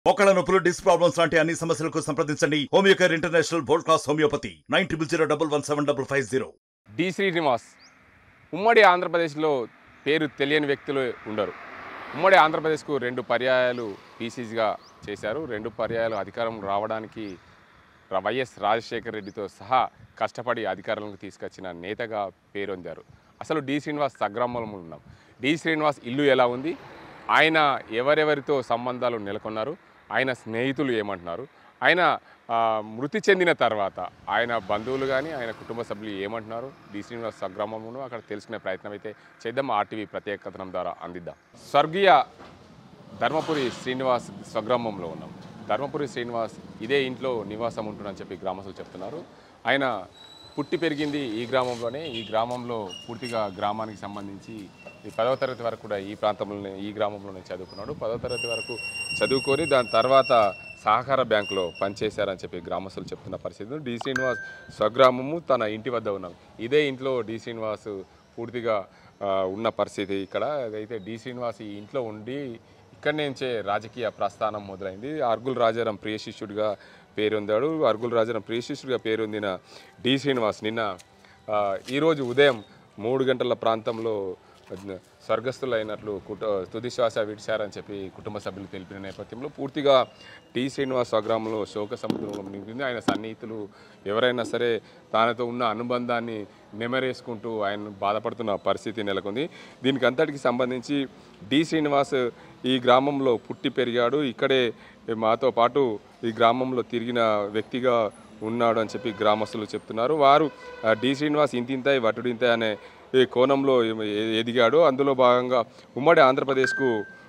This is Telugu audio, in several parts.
మోకాళ్ళ నొప్పులు డిస్క్ ప్రాబ్లమ్స్ లాంటి అన్ని సమస్యలకు సంప్రదించండి Homeocare international world class homeopathy nine triple zero double one seven double five zero D Srinivas ఉమ్మడి ఆంధ్రప్రదేశ్లో పేరు తెలియని వ్యక్తులు ఉండరు ఉమ్మడి ఆంధ్రప్రదేశ్కు రెండు పర్యాయాలు పీసీసీగా చేశారు రెండు పర్యాయాలు అధికారం రావడానికి ర- వైఎస్ రాజశేఖర రెడ్డితో సహా కష్టపడి అధికారంలోకి తీసుకొచ్చిన నేతగా పేరొందారు అసలు డి శ్రీనివాస్ సగ్రామంలో ఉన్నాం డి శ్రీనివాస్ ఇల్లు ఎలా ఉంది ఆయన ఎవరెవరితో సంబంధాలు నెలకొన్నారు ఆయన స్నేహితులు ఏమంటున్నారు ఆయన ఆ, మృతి చెందిన తర్వాత ఆయన బంధువులు కానీ ఆయన కుటుంబ సభ్యులు ఏమంటున్నారు డి శ్రీనివాస్ స్వగ్రామంలో అక్కడ తెలుసుకునే ప్రయత్నం అయితే చేద్దాం ఆర్టీవీ ప్రత్యేక కథనం ద్వారా అందిద్దాం స్వర్గీయ ధర్మపురి శ్రీనివాస్ స్వగ్రామంలో ఉన్నాం ధర్మపురి శ్రీనివాస్ ఇదే ఇంట్లో నివాసం ఉంటుందని చెప్పి గ్రామస్తులు చెప్తున్నారు ఆయన పుట్టి పెరిగింది ఈ గ్రామంలోనే ఈ గ్రామంలో పూర్తిగా గ్రామానికి సంబంధించి ఈ పదవ తరగతి వరకు కూడా ఈ ప్రాంతంలోనే ఈ గ్రామంలోనే చదువుకున్నాడు పదవ తరగతి వరకు చదువుకొని దాని తర్వాత సహకార బ్యాంకులో పనిచేశారని చెప్పి గ్రామస్తులు చెప్తున్న పరిస్థితి డి శ్రీనివాస్ స్వగ్రామము తన ఇంటి వద్ద ఉన్నాం ఇదే ఇంట్లో డి శ్రీనివాస్ పూర్తిగా ఆ, ఉన్న పరిస్థితి ఇక్కడ అయితే డి శ్రీనివాస్ ఈ ఇంట్లో ఉండి ఇక్కడి నుంచే రాజకీయ ప్రస్థానం మొదలైంది అర్గుల్ రాజారాం ప్రియ శిష్యుడిగా పేరొందాడు అర్గుల్ రాజారాం ప్రియ శిష్యుడిగా పేరొందిన డి శ్రీనివాస్ నిన్న ఆ, ఈరోజు ఉదయం మూడు గంటల ప్రాంతంలో స్వర్గస్థులైనట్లు కుట తుది శ్వాస విడిచారని చెప్పి కుటుంబ సభ్యులు తెలిపిన నేపథ్యంలో పూర్తిగా టి శ్రీనివాస్ స్వగ్రామంలో శోక సముద్రంలో నింపింది ఆయన సన్నిహితులు ఎవరైనా సరే తనతో ఉన్న అనుబంధాన్ని నెమరేసుకుంటూ ఆయన బాధపడుతున్న పరిస్థితి నెలకొంది దీనికి అంతటికి సంబంధించి డి శ్రీనివాస్ ఈ గ్రామంలో పుట్టి పెరిగాడు ఇక్కడే మాతో పాటు ఈ గ్రామంలో తిరిగిన వ్యక్తిగా ఉన్నాడు అని చెప్పి గ్రామస్తులు చెప్తున్నారు వారు ఆ, డి శ్రీనివాస్ ఇంతింతాయి వటుడింతాయి అనే ఈ కోణంలో ఎ- ఎదిగాడు అందులో భాగంగా ఉమ్మడి ఆంధ్రప్రదేశ్కు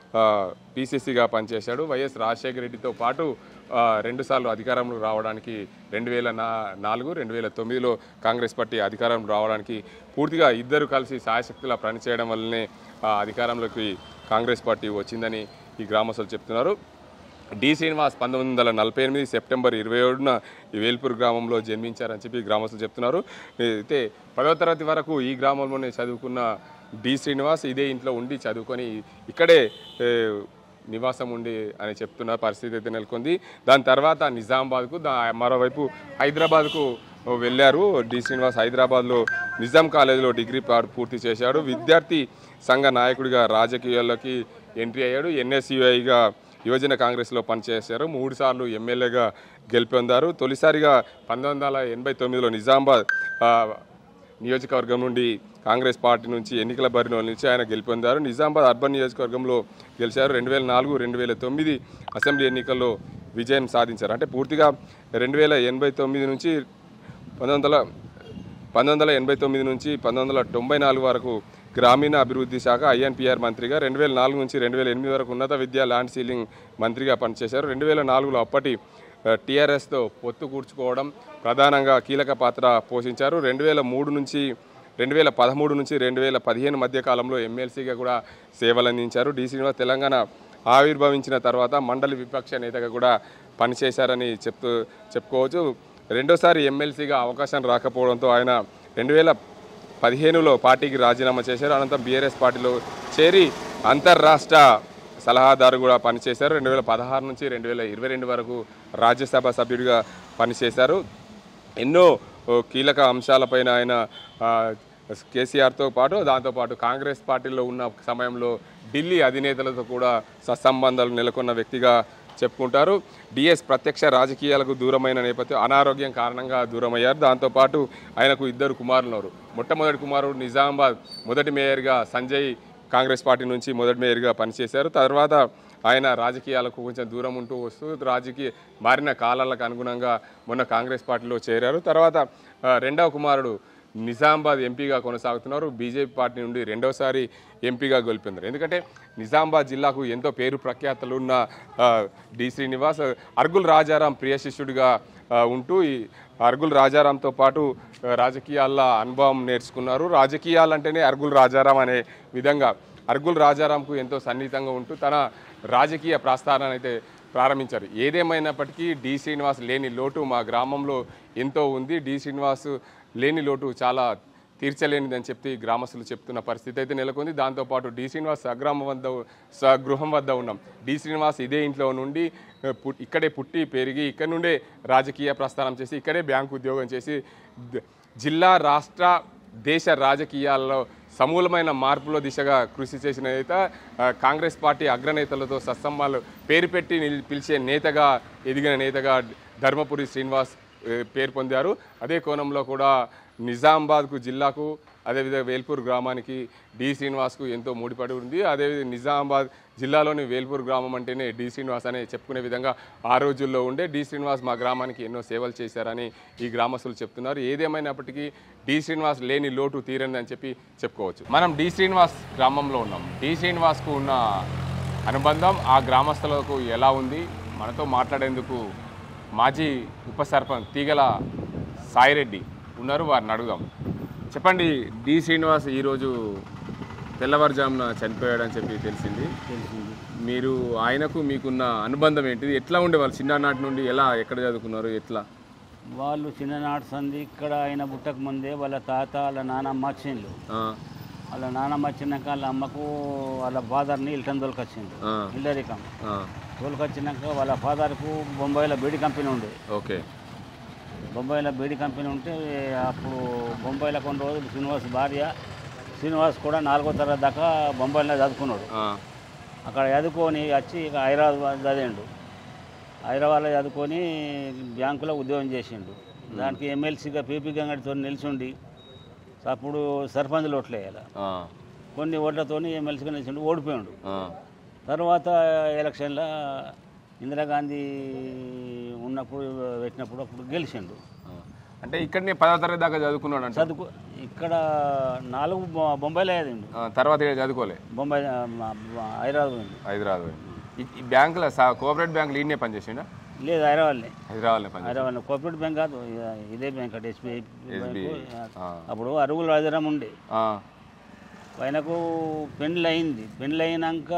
పీసీసీగా పనిచేశాడు వైఎస్ రాజశేఖర రెడ్డితో పాటు ఆ, రెండుసార్లు అధికారంలో రావడానికి రెండు వేల నా నాలుగు రెండు వేల తొమ్మిదిలో కాంగ్రెస్ పార్టీ అధికారం రావడానికి పూర్తిగా ఇద్దరు కలిసి సాయశక్తిలా పనిచేయడం వల్లనే ఆ, అధికారంలోకి కాంగ్రెస్ పార్టీ వచ్చిందని ఈ గ్రామస్తులు చెప్తున్నారు డి శ్రీనివాస్ పంతొమ్మిది వందల నలభై ఎనిమిది సెప్టెంబర్ ఇరవై ఏడున ఈ వేల్పూర్ గ్రామంలో జన్మించారని చెప్పి గ్రామస్తులు చెప్తున్నారు అయితే పదవ తరగతి వరకు ఈ గ్రామంలోనే చదువుకున్న డి శ్రీనివాస్ ఇదే ఇంట్లో ఉండి చదువుకొని ఇక్కడే ఏ, నివాసం ఉండి అని చెప్తున్న పరిస్థితి అయితే నెలకొంది దాని తర్వాత నిజామాబాద్కు దా మరోవైపు హైదరాబాద్కు వెళ్ళారు డి శ్రీనివాస్ హైదరాబాద్లో నిజాం కాలేజీలో డిగ్రీ పా- పూర్తి చేశాడు విద్యార్థి సంఘ నాయకుడిగా రాజకీయాల్లోకి ఎంట్రీ అయ్యాడు ఎన్ఎస్యుఐగా యువజన కాంగ్రెస్లో పనిచేశారు మూడు సార్లు ఎమ్మెల్యేగా గెలుపొందారు తొలిసారిగా పంతొమ్మిది వందల ఎనభై తొమ్మిదిలో నిజామాబాద్ ఆ, నియోజకవర్గం నుండి కాంగ్రెస్ పార్టీ నుంచి ఎన్నికల బరిలో నుంచి ఆయన గెలుపొందారు నిజామాబాద్ అర్బన్ నియోజకవర్గంలో గెలిచారు రెండు వేల నాలుగు రెండు వేల తొమ్మిది అసెంబ్లీ ఎన్నికల్లో విజయం సాధించారు అంటే పూర్తిగా రెండు వేల ఎనభై తొమ్మిది నుంచి పంతొమ్మిది వందల పంతొమ్మిది వందల ఎనభై తొమ్మిది నుంచి పంతొమ్మిది వందల తొంభై నాలుగు వరకు గ్రామీణ అభివృద్ధి శాఖ ఐఎన్పిఆర్ మంత్రిగా రెండు వేల నాలుగు నుంచి రెండు వేల ఎనిమిది వరకు ఉన్నత విద్యా ల్యాండ్ సీలింగ్ మంత్రిగా పనిచేశారు రెండు వేల నాలుగులో అప్పటి టీఆర్ఎస్తో పొత్తు కూర్చుకోవడం ప్రధానంగా కీలక పాత్ర పోషించారు రెండు వేల మూడు నుంచి రెండు వేల పదమూడు నుంచి రెండు వేల పదిహేను మధ్య కాలంలో ఎమ్మెల్సీగా కూడా సేవలు అందించారు డి శ్రీనివాస్ తెలంగాణ ఆవిర్భవించిన తర్వాత మండలి విపక్ష నేతగా కూడా పనిచేశారని చెప్తూ చెప్పుకోవచ్చు రెండోసారి ఎమ్మెల్సీగా అవకాశం రాకపోవడంతో ఆయన రెండు వేల పదిహేనులో పార్టీకి రాజీనామా చేశారు అనంతరం బీఆర్ఎస్ పార్టీలో చేరి అంతర్రాష్ట్ర సలహాదారు కూడా పనిచేశారు రెండు వేల పదహారు నుంచి రెండు వేల ఇరవై రెండు వరకు రాజ్యసభ సభ్యుడిగా పనిచేశారు ఎన్నో ఓ, కీలక అంశాలపైన ఆయన ఆ, కేసీఆర్తో పాటు దాంతోపాటు కాంగ్రెస్ పార్టీలో ఉన్న సమయంలో ఢిల్లీ అధినేతలతో కూడా సత్సంబంధాలు నెలకొన్న వ్యక్తిగా చెప్పుకుంటారు డిఎస్ ప్రత్యక్ష రాజకీయాలకు దూరమైన నేపథ్యం అనారోగ్యం కారణంగా దూరమయ్యారు దాంతోపాటు ఆయనకు ఇద్దరు కుమారులు ఉన్నారు మొట్టమొదటి కుమారుడు నిజామాబాద్ మొదటి మేయర్గా సంజయ్ కాంగ్రెస్ పార్టీ నుంచి మొదటి మేయర్గా పనిచేశారు తర్వాత ఆయన రాజకీయాలకు కొంచెం దూరం ఉంటూ వస్తూ రాజకీయ మారిన కాలాలకు అనుగుణంగా మొన్న కాంగ్రెస్ పార్టీలో చేరారు తర్వాత ఆ, రెండవ కుమారుడు నిజామాబాద్ ఎంపీగా కొనసాగుతున్నారు బీజేపీ పార్టీ నుండి రెండోసారి ఎంపీగా గెలిపిందారు ఎందుకంటే నిజామాబాద్ జిల్లాకు ఎంతో పేరు ప్రఖ్యాతలు ఉన్న ఆ, డి శ్రీనివాస్ అర్గుల్ రాజారాం ప్రియ శిష్యుడిగా ఆ, ఉంటూ ఈ అర్గుల్ రాజారాంతో పాటు ఆ, రాజకీయాల్లో అనుభవం నేర్చుకున్నారు రాజకీయాలంటేనే అర్గుల్ రాజారాం అనే విధంగా అర్గుల్ రాజారాంకు ఎంతో సన్నిహితంగా ఉంటూ తన రాజకీయ ప్రస్థానాన్ని అయితే ప్రారంభించారు ఏదేమైనప్పటికీ డి శ్రీనివాస్ లేని లోటు మా గ్రామంలో ఎంతో ఉంది డి శ్రీనివాస్ లేని లోటు చాలా తీర్చలేనిదని చెప్పి గ్రామస్తులు చెప్తున్న పరిస్థితి అయితే నెలకొంది దాంతోపాటు డి శ్రీనివాస్ స్వగ్రామం వద్ద స్వగృహం వద్ద ఉన్నాం డి శ్రీనివాస్ ఇదే ఇంట్లో నుండి ఆ, పు- ఇక్కడే పుట్టి పెరిగి ఇక్కడ నుండే రాజకీయ ప్రస్థానం చేసి ఇక్కడే బ్యాంకు ఉద్యోగం చేసి ద- జిల్లా రాష్ట్ర దేశ రాజకీయాల్లో సమూలమైన మార్పుల దిశగా కృషి చేసిన నేత ఆ, కాంగ్రెస్ పార్టీ అగ్రనేతలతో సత్సంబాలు పేరు పెట్టి నిల్- పిలిచే నేతగా ఎదిగిన నేతగా ధర్మపురి శ్రీనివాస్ ఏ, పేరు పొందారు అదే కోణంలో కూడా నిజామాబాద్కు జిల్లాకు అదేవిధంగా వేల్పూర్ గ్రామానికి డి శ్రీనివాస్కు ఎంతో ముడిపడి ఉంది అదేవిధంగా నిజామాబాద్ జిల్లాలోని వేల్పూర్ గ్రామం అంటేనే డి శ్రీనివాస్ అనే చెప్పుకునే విధంగా ఆ రోజుల్లో ఉండే డి శ్రీనివాస్ మా గ్రామానికి ఎన్నో సేవలు చేశారని ఈ గ్రామస్తులు చెప్తున్నారు ఏదేమైనప్పటికీ డి శ్రీనివాస్ లేని లోటు తీరని అని చెప్పి చెప్పుకోవచ్చు మనం డి శ్రీనివాస్ గ్రామంలో ఉన్నాం డి శ్రీనివాస్కు ఉన్న అనుబంధం ఆ గ్రామస్తులకు ఎలా ఉంది మనతో మాట్లాడేందుకు మాజీ ఉప సర్పంచ్ తీగల సాయిరెడ్డి ఉన్నారు వారిని అడుగుదాం చెప్పండి డి శ్రీనివాస్ ఈరోజు తెల్లవారుజామున చనిపోయాడని చెప్పి తెలిసింది తెలిసింది మీరు ఆయనకు మీకున్న అనుబంధం ఏంటిది ఎట్లా ఉండేవాళ్ళు చిన్ననాటి నుండి ఎలా ఎక్కడ చదువుకున్నారు ఎట్లా వాళ్ళు చిన్ననాటి సంది ఇక్కడ ఆయన పుట్టక ముందే వాళ్ళ తాత వాళ్ళ నానమ్మ వచ్చిండ్రు ఆ, వాళ్ళ నానమ్మ వచ్చినాక వాళ్ళ అమ్మకు వాళ్ళ ఫాదర్ని ఇల్టన్ తోలుకొచ్చిండు ఆ, ఇల్లరికం ఆ, తోలుకొచ్చినాక వాళ్ళ ఫాదర్కు బొంబాయిలో బీడి కంపెనీ ఉండే ఓకే బొంబాయిలో బీడి కంపెనీ ఉంటే అప్పుడు బొంబాయిలో కొన్ని రోజులు శ్రీనివాస్ భార్య శ్రీనివాస్ కూడా నాలుగో తరగతి దాకా బొంబాయిలో చదువుకున్నాడు ఆ, అక్కడ చదువుకొని వచ్చి ఇక హైదరాబాద్ చదివిండు హైదరాబాద్లో చదువుకొని బ్యాంకులో ఉద్యోగం చేసిండు దానికి ఎమ్మెల్సీగా పీపీ గంగడితో నిలిచిండి అప్పుడు సర్పంచ్లు ఓట్లు వేయాలి ఆ, కొన్ని ఓట్లతోని ఎమ్మెల్సీగా నిలిచిండు ఓడిపోయాడు ఆ, తర్వాత ఎలక్షన్లో ఇందిరాగాంధీ ఉన్నప్పుడు పెట్టినప్పుడు అప్పుడు గెలిచిండు ఆ. అంటే ఇక్కడనే పదో తరగతి దాకా చదువుకున్నాడు అంటే చదువుకు ఇక్కడ నాలుగు బొ- బొంబాయిలో చదివిండు తర్వాత ఇక్కడ చదువుకోలే బొంబాయి ఆ, మా- మా హైదరాబాద్ పోయిండు. హైదరాబాద్ పోయి. ఈ- ఈ బ్యాంకులో సా- కోఆపరేటివ్ బ్యాంకులు ఈయనే పనిచేసిండా లేదు హైదరాబాద్లో హైదరాబాద్లో పని హైదరాబాద్ కోఆపరేటివ్ బ్యాంక్ కాదు ఇ- ఇదే బ్యాంక్ అటు ఎస్బీఐ SBI. ఆ. అప్పుడు అరుగులు రాజారాం ఉండే ఆ, ఆయనకు పెండ్లి అయింది పెండ్లి అయినాక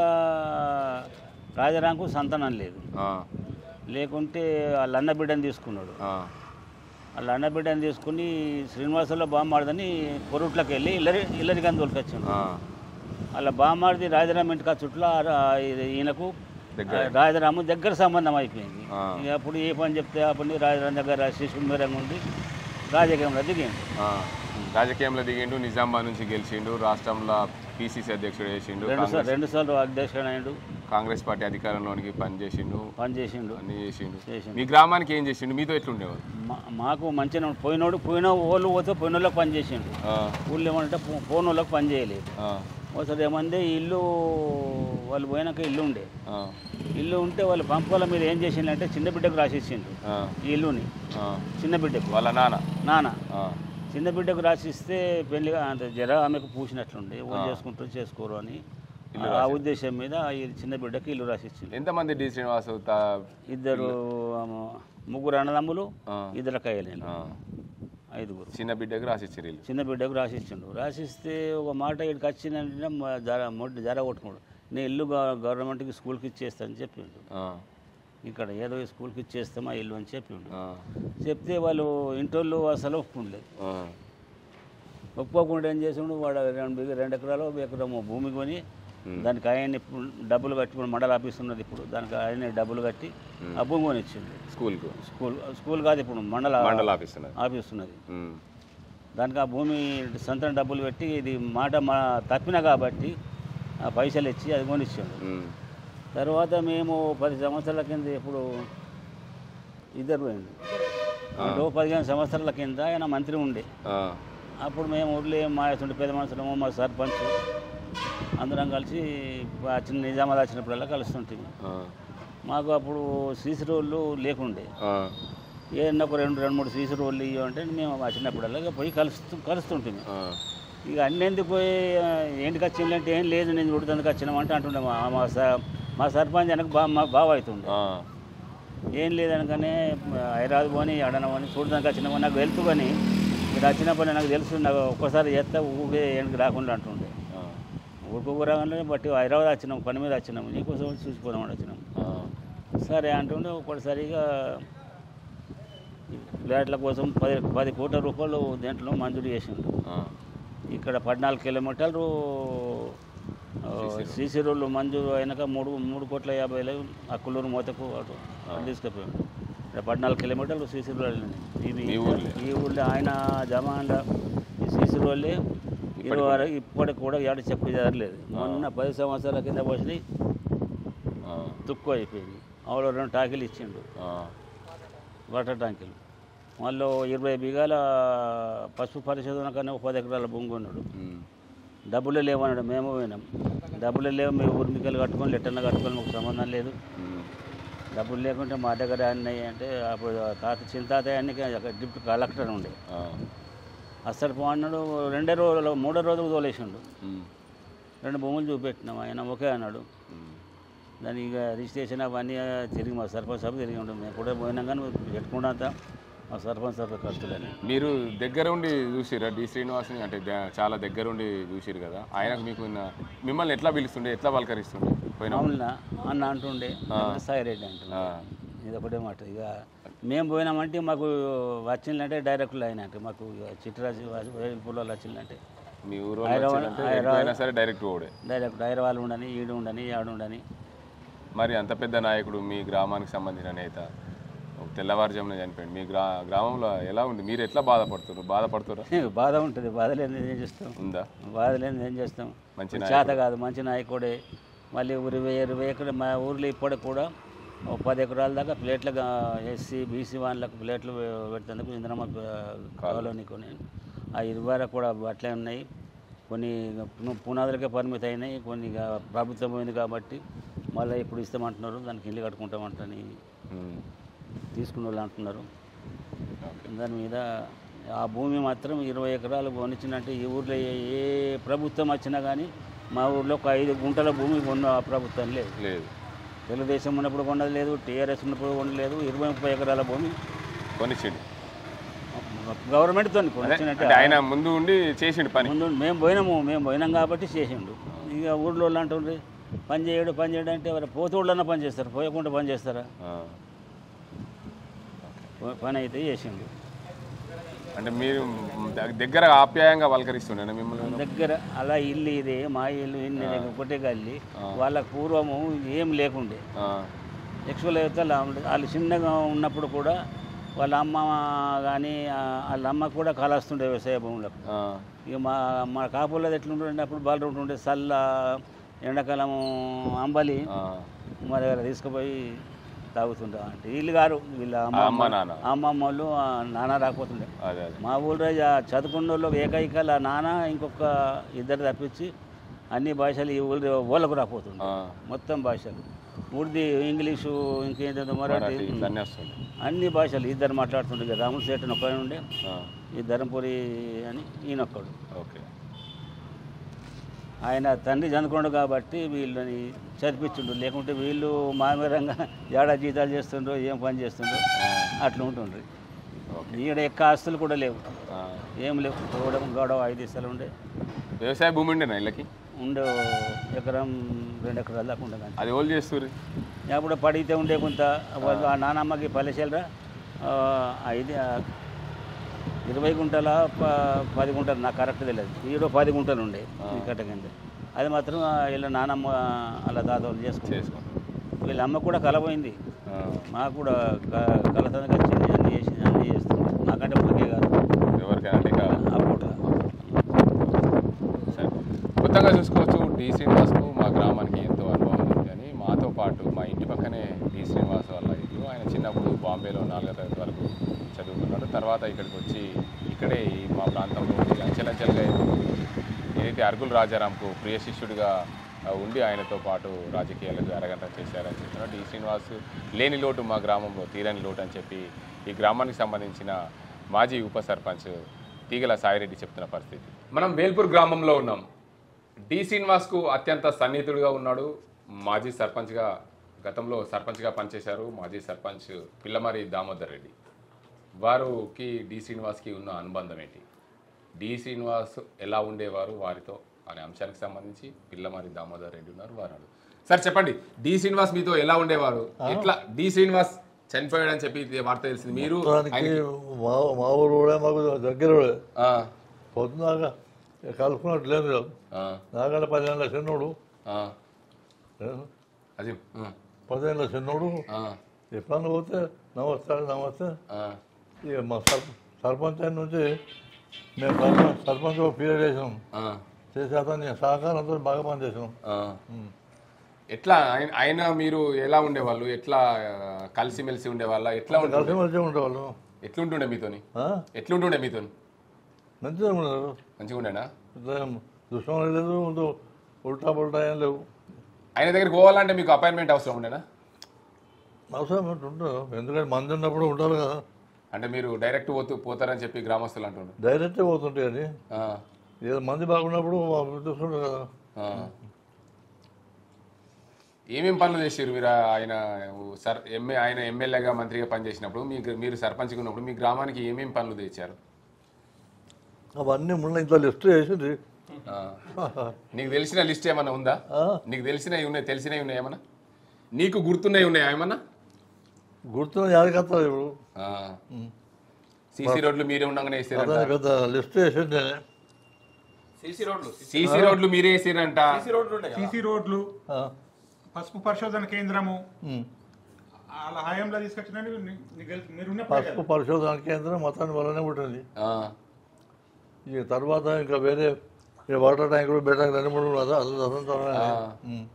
రాజారాంకు సంతానం లేదు ఆ, లేకుంటే వాళ్ళ అన్న బిడ్డని తీసుకున్నాడు ఆ, వాళ్ళ అన్న బిడ్డని తీసుకుని శ్రీనివాసంలో బామ్మాడదని పొరుట్లోకి వెళ్ళి ఇల్లరి ఇల్లరి గంధ తోలుకొచ్చాడు ఆ, వాళ్ళ బామ్మాడిది రాజారాం ఇంటికి ఆ చుట్టూ ఈయనకు దగ్గర. రాజారాము దగ్గర సంబంధం అయిపోయింది ఆ. ఇక అప్పుడు ఏ పని చెప్తే ఆ పని రాజారాం దగ్గర శిశుమేరంగా ఉండి రాజకీయంలో దిగిండు ఆ. రాజకీయంలో దిగిండు నిజామాబాద్ నుంచి గెలిచిండు రాష్ట్రంలో పిసిసి అధ్యక్షుడు చేసిండు రెండు సార్లు కాంగ్రెస్ రెండు సార్లు అధ్యక్షుడు అయ్యిండు కాంగ్రెస్ పార్టీ అధికారంలోనికి పనిచేసిండు పని చేసిండు అన్ని చేసిండు చేసిండు. మీ గ్రామానికి ఏం చేసిండు మీతో ఎట్లుండేవారు మా- మాకు మంచిగా పోయినోడు పోయిన వాళ్ళు పోతే పోయిన వాళ్ళకి పని చేసిండు ఆ, ఊళ్ళో ఏమంటే పో- పోని వాళ్ళకి పని చేయలేదు ఆ, ఒకసారి ఏమంది ఇల్లు వాళ్ళు పోయినాక ఇల్లు ఉండే ఆ, ఇల్లు ఉంటే వాళ్ళు పంపాల మీద ఏం చేసిండంటే చిన్న బిడ్డకు రాసిచ్చిండు ఆ, ఈ ఇల్లుని ఆ. చిన్న బిడ్డకు వాళ్ళ నాన్న నాన్న ఆ, చిన్న బిడ్డకు రాసిస్తే పెళ్లిగా అంత జర ఆమెకు పూసినట్లుండే ఓన్ చేసుకుంటూ చేసుకోరు అని ఆ ఉద్దేశం మీద ఈ చిన్న బిడ్డకి ఇల్లు రాసిచ్చింది ఎంతమంది డి శ్రీనివాసు తా- ఇద్దరు ఆమె, ముగ్గురు అన్నదమ్ములు ఆ, ఇద్దరు కయ్యలేను ఆ. ఐదుగురు చిన్న బిడ్డకు రాసిచ్చారు వీళ్ళు చిన్న బిడ్డకు రాసిచ్చిండు రాసిస్తే ఒక మాట ఇక్కడికి వచ్చిందంటే మ- జర మొట్ట జర కొట్టుకోడు నేను ఇల్లు గవ- గవర్నమెంట్కి స్కూల్కి ఇచ్చేస్తాను చెప్పిండు ఆ, ఇక్కడ ఏదో ఈ స్కూల్కి ఇచ్చేస్తామా ఇల్లు అని చెప్పిండు ఆ, చెప్తే వాళ్ళు ఇంటోళ్ళు అసలు ఒప్పుకోలేదు ఆ, ఒప్పుకోకుండా ఏం చేసిండు వాడు రెండు బిగ- రెండు ఎకరాలు ఒక ఎకరం భూమి కొని దానికి ఆయన ఇప్పుడు డబ్బులు కట్టి ఇప్పుడు మండల ఆఫీస్ ఉన్నది ఇప్పుడు దానికి ఆయన డబ్బులు కట్టి ఆ భూమి కొని ఇచ్చిండు స్కూల్కు స్కూల్ స్కూల్ కాదు ఇప్పుడు మండల మండల ఆఫీస్ ఉన్నది ఆఫీస్ ఉన్నది ఉమ్, దానికి ఆ భూమి సొంత డబ్బులు పెట్టి ఇది మాట మా తప్పిన కాబట్టి ఆ పైసలు ఇచ్చి అది కొనిచ్చాడు ఉమ్, తర్వాత మేము పది సంవత్సరాల కింద ఇప్పుడు ఇద్దరు పోయింది అంటే ఓ పదిహేను సంవత్సరాల కింద ఆయన మంత్రి ఉండే ఆ, అప్పుడు మేము ఊళ్ళో మా సొంటి పెద్ద మనుషులము మా సర్పంచ్ అందరం కలిసి ఆ చిన్న నిజామాబాద్ వచ్చినప్పుడల్లా కలుస్తుంటుంది ఆ, మాకు అప్పుడు సీసీ రోడ్లు లేకుండే ఆ, ఏదన్నా ఒక రెండు రెండు మూడు సీసీ రోడ్లు ఇవ్వ అంటే మేము వచ్చినప్పుడల్లా ఇక పోయి కలుస్తూ కలుస్తుంటుంది ఆ, ఇక అన్నెందుకు పోయి ఆ, ఏంటికి వచ్చిందంటే ఏం లేదు నేను చూడటానికి వచ్చినామంటే అంటుండే మా మా స- మా సర్పంచ్ వెనక బా మా బావ అవుతుండే ఆ, ఏం లేదనగానే హైదరాబాద్ పోని అడన పోని చూడడానికి వచ్చినామో నాకు తెలుసు కానీ మీరు వచ్చినప్పుడు నాకు తెలుసు నాకు ఒక్కసారి చేస్తే ఊగే వెనక్కి రాకుండా అంటుండే ఆ, ఊరుకోరాగానే బట్టి హైదరాబాద్ వచ్చినాం పని మీద వచ్చినాము నీకోసం వచ్చి చూసిపోదామని వచ్చినాం ఆ, సరే అంటుండే ఒక్కసారిగా ఫ్లాట్ల కోసం పది పది కోట్ల రూపాయలు దేంట్లో మంజూరు చేసిండు ఆ, ఇక్కడ పద్నాలుగు కిలోమీటర్లు ఆ, సీసీ రోడ్లు మంజూరు అయినాక మూడు మూడు కోట్ల యాభై వేలు అక్కులూరు మూతకు అటు అటు తీసుకుపోయాడు ఇక్కడ పద్నాలుగు కిలోమీటర్లు సీసీ రోడ్లు ఇవి మీ ఊర్లే? ఈ ఊళ్ళో ఆయన జమాన్లో ఈ సీసీ రోడ్లే ఇరవై వరకు ఇప్పటికి కూడా ఏడు చెప్పు జరగలేదు మొన్న పది సంవత్సరాల కింద పోసి ఆ, తుక్కు అయిపోయింది ఆవిడ రెండు టాకీలు ఇచ్చిండు ఆ, వాటర్ ట్యాంకులు మళ్ళీ ఇరవై బిగాల పసుపు పరిశోధన కన్నా ఒక పది ఎకరాల భూమి కొన్నాడు ఉమ్, డబ్బులు లేవన్నాడు మేము పోయినాం డబ్బులు లేవు మేము ఉరిమికలు కట్టుకొని లెట్టర్లు కట్టుకొని మాకు సంబంధం లేదు ఉమ్, డబ్బులు లేకుంటే మా దగ్గర అన్నయ్య అంటే అప్పుడు తాత చిన్న తాతయ్య అన్ని డిప్యూటీ కలెక్టర్ ఉండే ఆ, అసలు పోన్నాడు రెండే రోజులు మూడో రోజులు తోలేసిండు ఉమ్, రెండు భూములు చూపెట్టినాం ఆయన ఒకే అన్నాడు ఉమ్. దాని ఇక రిజిస్ట్రేషన్ అవన్నీ తిరిగి మా సర్పంచ్ సభ తిరిగి ఉంటుంది మేము కూడా పోయినాం కానీ పెట్టుకున్నంత మా సర్పంచ్ సభ ఖర్చులని మీరు దగ్గర ఉండి చూసిరా డి శ్రీనివాస్ని అంటే ద- చాలా దగ్గర ఉండి చూసిరు కదా ఆయనకు మీకు ఉన్న- మిమ్మల్ని ఎట్లా పిలుస్తుండే ఎట్లా పలకరిస్తుండే పోయినా అవునా అన్న అంటుండే సాయిరెడ్డి అంటుండే ఇది ఒకటే మాట ఇక మేము పోయినామంటే మాకు వచ్చిందంటే డైరెక్ట్లు అయినట్టు మాకు ఇక చిట్రాజు పుల్లలు వచ్చిందంటే మీ ఊరు హైదరాబాద్- అయినా సరే డైరెక్ట్ ఓడే డైరెక్ట్ హైదరాబాద్ ఉండని ఈడు ఉండని ఆడు ఉండని మరి అంత పెద్ద నాయకుడు మీ గ్రామానికి సంబంధించిన నేత ఒక తెల్లవారుజామున చనిపోయింది మీ గ్రా గ్రామంలో ఎలా ఉంది మీరు ఎట్లా బాధపడుతున్నారు బాధపడుతురా బాధ ఉంటుంది బాధ లేని ఏం చేస్తాం ఉందా బాధ లేని ఏం చేస్తాం మంచి చేత కాదు మంచి నాయకుడే మళ్ళీ ఇరవై ఇరవై ఎకర మా ఊర్లో ఇప్పటికి కూడా ఒక పది ఎకరాల దాకా ప్లేట్లు ఎస్సీ బీసీ వాళ్ళకు ప్లేట్లు పెడుతుందుకు ఇంద్రమ్మ కాలనీ కొన్ని ఆ ఇరువార కూడా అట్లే ఉన్నాయి కొన్ని పు- పునాదులకే పరిమితి అయినాయి కొన్ని ఇక ప్రభుత్వం పోయింది కాబట్టి మళ్ళీ ఇప్పుడు ఇస్తామంటున్నారు దానికి ఇల్లు కట్టుకుంటామంటని ఉమ్. తీసుకున్న వాళ్ళు అంటున్నారు దాని మీద ఆ భూమి మాత్రం ఇరవై ఎకరాలు కొనిచ్చినట్టు ఈ ఊర్లో ఏ ఏ ప్రభుత్వం వచ్చినా కానీ మా ఊర్లో ఒక ఐదు గుంటల భూమి కొన్న ఆ ప్రభుత్వం లేదు లేదు తెలుగుదేశం ఉన్నప్పుడు కొన్నది లేదు టీఆర్ఎస్ ఉన్నప్పుడు కొనలేదు ఇరవై ముప్పై ఎకరాల భూమి కొనిచ్చిండు గవర్నమెంట్తో అదే, కొనిచ్చినట్టు అంటే ఆయన ముందు ఉండి చేసిండు పని ముందు మేము పోయినాము మేము పోయినాం కాబట్టి చేసిండు ఇక ఊర్లో వాళ్ళు అంటుండ్రి పని చేయడు పని చేయడు అంటే ఎవరు పోతూళ్ళన్నా పని చేస్తారు పోయకుండా పని చేస్తారా ఆ. ప- పని అయితే చేసిండు అంటే మీరు ద- దగ్గర ఆప్యాయంగా పలకరిస్తుండే మిమ్మల్ని దగ్గర అలా ఇల్లు ఇదే మా ఇల్లు ఇన్ని ఒకటే గల్లి వాళ్ళ పూర్వము ఏం లేకుండే ఆ. యాక్చువల్ అయితే అలా ఉండేది. వాళ్ళు చిన్నగా ఉన్నప్పుడు కూడా వాళ్ళ అమ్మ కానీ వాళ్ళ అమ్మ కూడా కాలాస్తుండే వ్యవసాయ భూములకు ఆ. ఇక మా మా కాపులది ఎట్లుంటుండే అప్పుడు బాగా ఉంటుండే సల్ల ఎండాకాలం అంబలి ఆ. మా దగ్గర తీసుకుపోయి తాగుతుంటాం అంటే వీళ్ళు గారు వీళ్ళ ఆ అమ్మ నాన్న అమ్మమ్మ వాళ్ళు ఆ నాన్న రాకపోతుండే అదే అదే మా ఊళ్ళో ఇక చదువుకున్న వాళ్ళు ఏకైక ఆ నాన్న ఇంకొక ఇద్దరు తప్పించి అన్ని భాషలు ఈ ఊళ్ళో ఓళ్ళకు రాపోతుంది ఆ. మొత్తం భాషలు ఉర్దీ ఇంగ్లీషు ఇంకేంటో మరాఠీ మరాఠీ ఇవన్నీ వస్తుంది అన్ని భాషలు ఇద్దరు మాట్లాడుతుండే ఇక రాముల సేటు ఒక్క ఉండే ఆ. ఈ ధర్మపురి అని ఈయనొక్కడు ఓకే ఆయన తండ్రి చదువుకోండు కాబట్టి వీళ్ళని చదివించుండు లేకుంటే వీళ్ళు మామూలంగా ఏడా జీతాలు చేస్తుండ్రు ఏం పని చేస్తుండ్రు అట్లా ఉంటుండ్రు ఓకే ఈడ ఎక్క ఆస్తులు కూడా లేవు ఆ. ఏం లేవు గోడ గొడవ ఐదు ఇస్తాలు ఉండే వ్యవసాయ భూమి ఉండేనా ఇళ్ళకి ఉండే ఎకరం రెండు ఎకరాలు దాకా ఉండే కానీ అది ఓళ్ళు చేస్తారు అప్పుడు పడితే ఉండే కొంత వాళ్ళు ఆ నానమ్మకి పల్లెసెలరా ఐదు ఆ, ఇరవై గుంటల ప పది గుంటలు నాకు కరెక్ట్ తెలియదు ఈడో పది గుంటలు ఉండే ఈ కట్ట కింద అది మాత్రం ఆ వీళ్ళ నానమ్మ అలా దాదాపు చేసుకుంటారు చేసుకుంటారు వీళ్ళ అమ్మ కూడా కలపోయింది ఆ. మాకు కూడా క- కలతనకి వచ్చింది అన్నీ చేసింది అన్నీ చేస్తుంది నాకంటే పులకే కాదు ఎవరికైనా అంటే ఇక ఆ పూట సరే కొత్తగా చూసుకోవచ్చు డి శ్రీనివాస్కు మా గ్రామానికి ఎంతో అనుభవం ఉంది అని మాతో పాటు మా ఇంటి పక్కనే డి శ్రీనివాస్ వాళ్ళ ఇల్లు ఆయన చిన్నప్పుడు బాంబేలో నాలుగో తరగతి వరకు చదువుకున్నాడు తర్వాత ఇక్కడికి వచ్చి ఇక్కడే ఈ మా ప్రాంతంలో ఉండి అంచెలంచెలుగా ఏదైతే అరుగుల రాజారాంకు ప్రియ శిష్యుడిగా ఆ, ఉండి ఆయనతో పాటు రాజకీయాలకు అరగంట చేశారని చెప్తున్నారు డి శ్రీనివాస్ లేని లోటు మా గ్రామంలో తీరని లోటు అని చెప్పి ఈ గ్రామానికి సంబంధించిన మాజీ ఉప సర్పంచ్ తీగల సాయిరెడ్డి చెప్తున్న పరిస్థితి మనం వేల్పూర్ గ్రామంలో ఉన్నాం డి శ్రీనివాస్కు అత్యంత సన్నిహితుడిగా ఉన్నాడు మాజీ సర్పంచ్గా గతంలో సర్పంచ్గా పనిచేశారు మాజీ సర్పంచ్ పిల్లమరి దామోదర్ రెడ్డి వారికి డి శ్రీనివాస్కి ఉన్న అనుబంధం ఏంటి డి శ్రీనివాస్ ఎలా ఉండేవారు వారితో అనే అంశానికి సంబంధించి పిల్లమరి దామోదర్ రెడ్డి ఉన్నారు వారు అడుగు. సార్ చెప్పండి డి శ్రీనివాస్ మీతో ఎలా ఉండేవారు ఎట్లా డి శ్రీనివాస్ చనిపోయాడని చెప్పి ఇది వార్త తెలిసింది మీరు మొత్తానికి ఆయనకి- మా మా ఊరు కూడా మాకు దగ్గర ఊరే. ఆ, పొద్దున్నాక ఇక కలుసుకున్నట్టు లేదు కదా ఆ, నాకంటే పదిహేనుల చిన్నోడు ఆ, ఏ? అది ఆ, పదిహేనుల చిన్నోడు ఆ, ఎప్పుడన్నా పోతే నమస్తే నమస్తే ఆ, ఇక మా సర్ సర్పంచ్ అయిన నుంచి మేము సర్పంచ్ సర్పంచ్ ఒక పీరియడ్ చేసినాం ఆ, చేసి అతన్ని సహకారంతో బాగా పనిచేసినాం ఆ. ఎట్లా ఆయన ఆయన మీరు ఎలా ఉండేవాళ్ళు ఎట్లా ఆ, కలిసిమెలిసి ఉండేవాళ్ళ ఎట్లా ఉంటుండే కలిసి మంచిగా ఉండేవాళ్ళు ఎట్లుంటుండే మీతోని ఆ? ఎట్లుంటుండే మీతోని మంచిగా ఉన్నారు మంచిగా ఉండేనా ఇట్లా ఏం దుష్మం లేదు ఉందో ఉల్టా పుల్టా ఏం లేవు ఆయన దగ్గరికి పోవాలంటే మీకు అపాయింట్మెంట్ అవసరం ఉండేనా అవసరం ఏంటి ఉంటారు ఎందుకంటే మంది ఉన్నప్పుడు ఉంటారు కదా అంటే మీరు డైరెక్ట్ పోతూ పోతారని చెప్పి గ్రామస్తులు అంటుండ్రు డైరెక్టే పోతుంటాయి అని ఆ, ఏదో మంది బాగున్నప్పుడు చూస్తుంటారు కదా ఆ. ఏమేం పనులు చేసారు మీరు ఆయన సర్ ఎంఏ ఆయన ఎమ్మెల్యేగా మంత్రిగా పనిచేసినప్పుడు మీకు మీరు సర్పంచ్గా ఉన్నప్పుడు మీ గ్రామానికి ఏమేం పనులు తెచ్చారు అవన్నీ మొన్న ఇంత లిస్ట్ వేసింది ఆ. నీకు తెలిసిన లిస్ట్ ఏమన్నా ఉందా ఆ? నీకు తెలిసినవి ఉన్నాయి తెలిసినవి ఉన్నాయి ఏమన్నా నీకు గుర్తున్నవి ఉన్నాయా ఏమన్నా గుర్తున్న యాదకత్తారు ఇప్పుడు సీసీ రోడ్లు మీరే ఉండగానే వేసారంట అతని పెద్ద లిస్ట్ వేసింది సీసీ రోడ్లు సీసీ రోడ్లు మీరే వేసారంట సీసీ రోడ్లు ఉంటాయి కదా సీసీ రోడ్లు ఆ, పసుపు పరిశోధన కేంద్రము ఉమ్. వాళ్ళ హయాంలో తీసుకొచ్చిన మీరు ఉన్నప్పుడే పసుపు పరిశోధన కేంద్రం మొత్తాన్ని వల్లనే ఉంటుంది ఆ, ఇక తర్వాత ఇంకా వేరే ఇక వాటర్ ట్యాంకులు బెటర్ రెండు మూడు ఉన్నదా అది అదంతా ఆ. ఉమ్.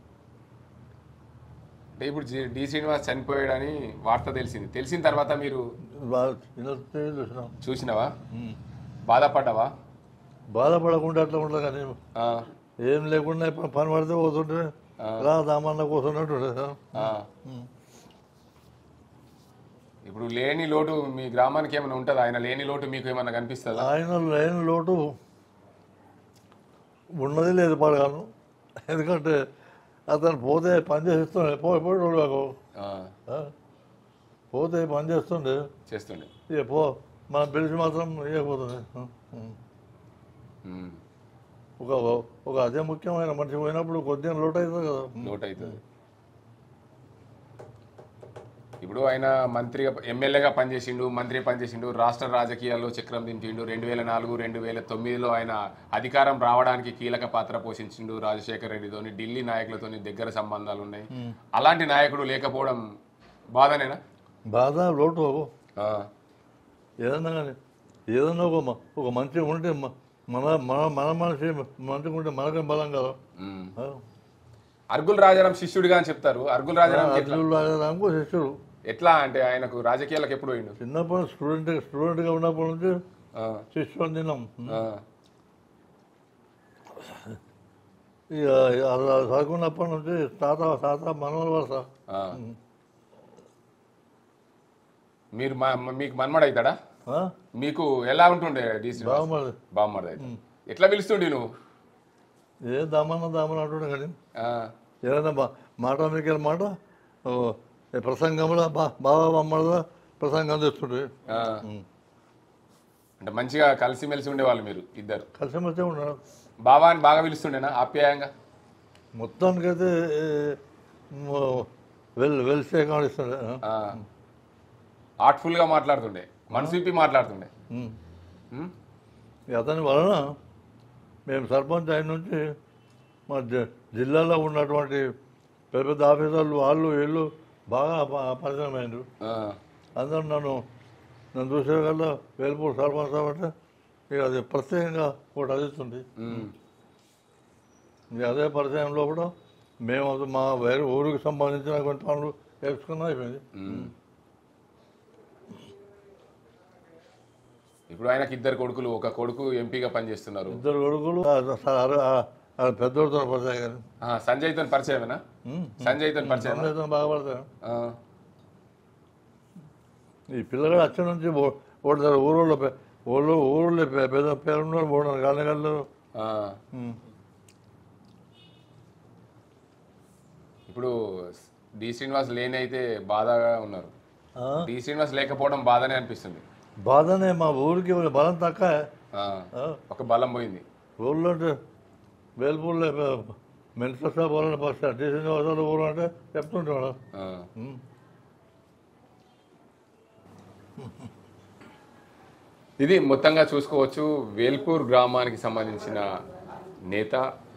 అంటే ఇప్పుడు జి- డి శ్రీనివాస్ చనిపోయాడని వార్త తెలిసింది తెలిసిన తర్వాత మీరు బాగా చిన్న తెలివి చూసినాం చూసినావా ఉమ్. బాధపడ్డావా బాధపడకుండా అట్లా ఉండదు కానీ ఆ, ఏం లేకుండా ఇప్పుడు పని పడితే పోతుంటే రా దామన్న కూర్చున్నట్టు ఉండదు. ఆ. ఇప్పుడు లేని లోటు మీ గ్రామానికి ఏమైనా ఉంటుందా ఆయన లేని లోటు మీకు ఏమైనా కనిపిస్తుందా ఆయన లేని లోటు ఉన్నది లేదు పడగాను ఎందుకంటే అతను పోతే పని చేస్తుండే పో పోయేటోడు కాకు ఆ, ఆ? పోతే పని చేస్తుండే చేస్తుండే ఇక పో మనం పిలిచి మాత్రం ఇవ్వకపోతుంది ఉమ్, ఒక ఒక అదే ముఖ్యమైన మనిషి పోయినప్పుడు కొద్దిగా లోటు అవుతుంది కదా లోటు అవుతుంది ఇప్పుడు ఆయన మంత్రిగా ఎమ్మెల్యేగా పనిచేసిండు మంత్రి పనిచేసిండు రాష్ట్ర రాజకీయాల్లో చక్రం దింపిండు రెండు వేల నాలుగు రెండు వేల తొమ్మిదిలో ఆయన అధికారం రావడానికి కీలక పాత్ర పోషించిండు రాజశేఖర రెడ్డితోని ఢిల్లీ నాయకులతోని దగ్గర సంబంధాలు ఉన్నాయి అలాంటి నాయకుడు లేకపోవడం బాధనేనా బాధ లోటు ఆ, ఏదన్నా కానీ ఏదన్నా ఒక మ- ఒక మంచి ఉంటే మ- మన మన మన మనిషి మంచిగా ఉంటే మనకే బలం కదా ఉమ్. ఆ? అర్గుల్ రాజారాం శిష్యుడిగా అని చెప్తారు అర్గుల్ రాజారాం ఎట్లా అర్జునుడు రాజారాంకు శిష్యుడు ఎట్లా అంటే ఆయనకు రాజకీయాలకు ఎప్పుడు పోయిండు చిన్నప్పుడు స్టూడెంట్ స్టూడెంట్గా ఉన్నప్పటి నుంచి ఆ, శిష్యుడు తిన్నాం ఆ, ఇక అది చదువుకున్నప్పటి నుంచి తాత తాత మనవల వరుస ఆ. మీరు మా మీకు మన్మడు అవుతాడా ఆ? మీకు ఎలా ఉంటుండే డీసీ బాగుమది బామ్మర్ది అయితే ఎట్లా పిలుస్తుండే నువ్వు ఏ దామన్న దామన్న అంటుండే కానీ ఆ, ఏదైనా బా మాట మీకు మాట ఓ, ఏ ప్రసంగంలో బా బాబా బొమ్మల ప్రసంగం తెస్తుండే ఆ. అంటే మంచిగా కలిసిమెలిసి ఉండేవాళ్ళు మీరు ఇద్దరు కలిసి మధ్య ఉన్నాడు బాబా అని బాగా పిలుస్తుండేనా ఆప్యాయంగా మొత్తానికైతే ఏ, మో- వెల్ వెల్ సేకం ఇస్తుండే ఆ? ఆర్ట్ఫుల్ గా మాట్లాడుతుండే మనసు విప్పి మాట్లాడుతుండే ఉమ్. ఉమ్? ఇక అతని వలన మేము సర్పంచ్ అయిన నుంచి మా జి- జిల్లాలో ఉన్నటువంటి పెద్ద పెద్ద ఆఫీసర్లు వాళ్ళు వీళ్ళు బాగా ప- పరిచయం అయ్యారు ఆ, అందరూ నన్ను నన్ను చూసే కల్లా వేలుపూర్ సర్పంచ్ కాబట్టి ఇక అది ప్రత్యేకంగా ఒకటి అదిస్తుంది ఉమ్. ఇక అదే పరిచయంలో కూడా మేము అది మా వేరే ఊరికి సంబంధించిన కొన్ని పనులు నేర్చుకున్నా అయిపోయింది ఉమ్. ఇప్పుడు ఆయనకి ఇద్దరు కొడుకులు ఒక కొడుకు ఎంపీగా పనిచేస్తున్నారు ఇద్దరు కొడుకులు పెద్దోడితో పరిచయం కానీ ఆ, సంజయ్తో పరిచయమేనా సంజయ్తో పరిచయం సందేశం బాగా పడతాయి ఆ, ఈ పిల్లగాడు అచ్చ నుంచి ఓడతారు ఊరోళ్ళు పె- ఊళ్ళో ఊళ్ళో పె- పెద్ద పేరున్నారు పోవడం గాలి గల్లు ఆ. ఇప్పుడు డి శ్రీనివాస్ లేని అయితే బాధగా ఉన్నారు డి శ్రీనివాస్ లేకపోవడం బాధనే అనిపిస్తుంది బాధనే మా ఊరికి బలం తక్కువ ఆ, ఒక బలం పోయింది ఊళ్ళో అంటే వేల్పూర్లో మినిస్టర్ సాబ్ వాళ్ళని ఫస్ట్ టీసీ వసలు ఊరు అంటే చెప్తుంటాడు ఆ. ఇది మొత్తంగా చూసుకోవచ్చు వేల్పూర్ గ్రామానికి సంబంధించిన నేత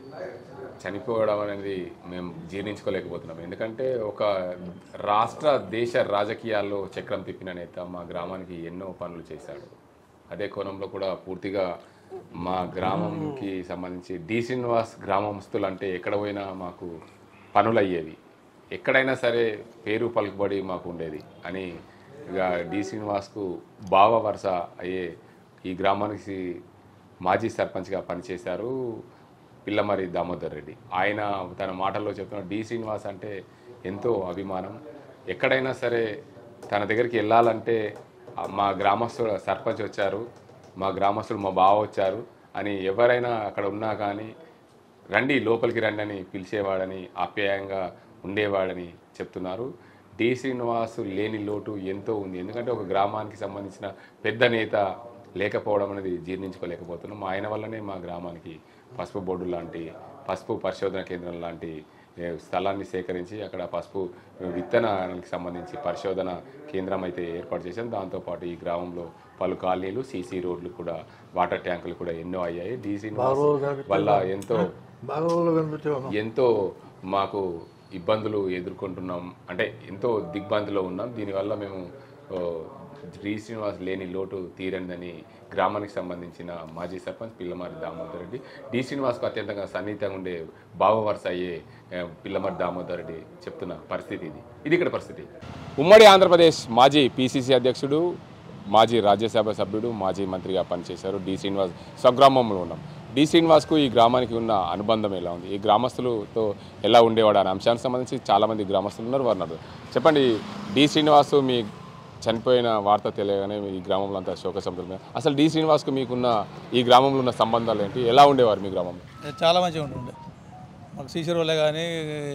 చనిపోవడం అనేది మేము జీర్ణించుకోలేకపోతున్నాం ఎందుకంటే ఒక రాష్ట్ర దేశ రాజకీయాల్లో చక్రం తిప్పిన నేత మా గ్రామానికి ఎన్నో పనులు చేశాడు అదే కోణంలో కూడా పూర్తిగా మా గ్రామంకి సంబంధించి డి శ్రీనివాస్ గ్రామస్తులు అంటే ఎక్కడ పోయినా మాకు పనులు అయ్యేవి ఎక్కడైనా సరే పేరు పలుకుబడి మాకు ఉండేది అని ఇక డి శ్రీనివాస్కు బావ వరుస అయ్యే ఈ గ్రామానికి మాజీ సర్పంచ్గా పనిచేశారు పిల్లమరి దామోదర్ రెడ్డి ఆయన తన మాటల్లో చెప్తున్న డి శ్రీనివాస్ అంటే ఎంతో అభిమానం ఎక్కడైనా సరే తన దగ్గరికి వెళ్ళాలంటే ఆ మా గ్రామస్తుడు సర్పంచ్ వచ్చారు మా గ్రామస్తుడు మా బావ వచ్చారు అని ఎవరైనా అక్కడ ఉన్నా కానీ రండి లోపలికి రండి అని పిలిచేవాడని ఆప్యాయంగా ఉండేవాడని చెప్తున్నారు డి శ్రీనివాసు లేని లోటు ఎంతో ఉంది ఎందుకంటే ఒక గ్రామానికి సంబంధించిన పెద్ద నేత లేకపోవడం అనేది జీర్ణించుకోలేకపోతున్నాం ఆయన వల్లనే మా గ్రామానికి పసుపు బోర్డు లాంటి పసుపు పరిశోధన కేంద్రం లాంటి ఏ, స్థలాన్ని సేకరించి అక్కడ పసుపు విత్తనానికి సంబంధించి పరిశోధన కేంద్రం అయితే ఏర్పాటు చేశాం దాంతోపాటు ఈ గ్రామంలో పలు కాలనీలు సీసీ రోడ్లు కూడా వాటర్ ట్యాంకులు కూడా ఎన్నో అయ్యాయి డీ శ్రీనివాస్ వల్ల ఎంతో బాగా రోజులు కనిపించేవాళ్ళం ఎంతో మాకు ఇబ్బందులు ఎదుర్కొంటున్నాం అంటే ఎంతో దిగ్భ్రాంతిలో ఉన్నాం దీనివల్ల మేము ఓ, శ్రీ శ్రీనివాస్ లేని లోటు తీరందని గ్రామానికి సంబంధించిన మాజీ సర్పంచ్ పిల్లమారి దామోదర్ రెడ్డి డి శ్రీనివాస్కు అత్యంతంగా సన్నిహితంగా ఉండే బావ వరుస అయ్యే ఏ, పిల్లమారి దామోదర్ రెడ్డి చెప్తున్న పరిస్థితి ఇది ఇది ఇక్కడ పరిస్థితి ఉమ్మడి ఆంధ్రప్రదేశ్ మాజీ పిసిసి అధ్యక్షుడు మాజీ రాజ్యసభ సభ్యుడు మాజీ మంత్రిగా పనిచేశారు డి శ్రీనివాస్ స్వగ్రామంలో ఉన్నాం డి శ్రీనివాస్కు ఈ గ్రామానికి ఉన్న అనుబంధం ఎలా ఉంది ఈ గ్రామస్తులతో ఎలా ఉండేవాడు అనే అంశానికి సంబంధించి చాలామంది గ్రామస్తులు ఉన్నారు వారు అన్నారు చెప్పండి డి శ్రీనివాస్ మీ చనిపోయిన వార్త తెలియగానే ఈ గ్రామంలో అంతా శోక సంపద అసలు డి శ్రీనివాస్కు మీకున్న ఈ గ్రామంలో ఉన్న సంబంధాలు ఏంటి ఎలా ఉండేవారు మీ గ్రామంలో చాలా మంచిగా ఉంటుండే మాకు సీసీ రోడ్లే కానీ